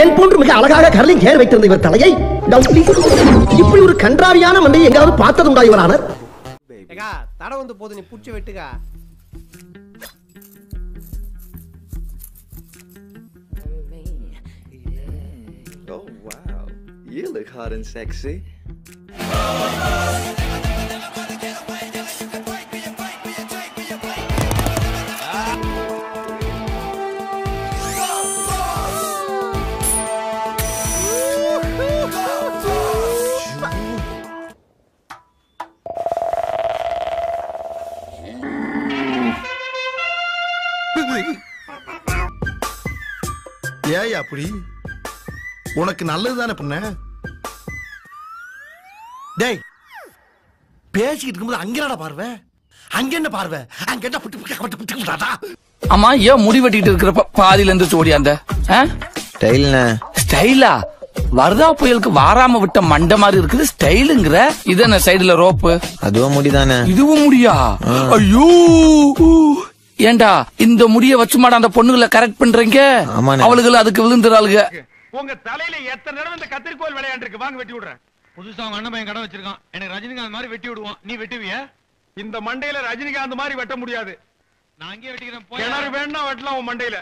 என் போன்று மிக அழகாக கர்லிங் ஹேர் வைத்திருந்த இவர் தலையை டவுட்லி இப்படி ஒரு கன்றாவியான மண்டையை எங்காவது பார்த்ததுண்டா இவரானர் ஏகா தடை வந்து போது நீ புடிச்சு வெட்டுக்கா Oh wow, you look hot and sexy. ஏய் அப்படி உனக்கு நல்லது தானே பண்ண டேய் பேசிக்கிட்டு இருக்கும்போது அங்க என்னடா பார்வை அங்க என்ன பார்வை அங்க என்ன புட்டு புட்டு புட்டு புட்டு புட்டாடா அம்மா ஏன் முடி வெட்டிட்டு இருக்கிறப்ப பாதியில இருந்து ஓடியாந்த ஸ்டைல்ண்ணே ஸ்டைலா வரதா புயலுக்கு வாராம விட்ட மண்டை மாதிரி இருக்குது ஸ்டைலுங்கிற இது என்ன சைடுல ரோப்பு அதுவும் முடிதானே இதுவும் முடியா ஐயோ ஏண்டா இந்த முடிய வச்சுமாடா அந்த பொண்ணுகளை கரெக்ட் பண்றீங்க ஆமாண்ணே. அவளுகள் அதுக்கு விழுந்துறாளுங்க உங்க தலையில எத்தனை தடவை இந்த கத்திரிக்கோல் விளையாண்டு இருக்கு வாங்க வெட்டி விடுறேன் புதுசா அவங்க அண்ணன் பையன் கடை வச்சிருக்கான் எனக்கு ரஜினிகாந்த் மாதிரி வெட்டி விடுவான் நீ வெட்டுவிய இந்த மண்டையில ரஜினிகாந்த் மாதிரி வெட்ட முடியாது நான் அங்கேயே வெட்டிக்கிறேன் கிணறு வேணா வெட்டலாம் உன் மண்டையில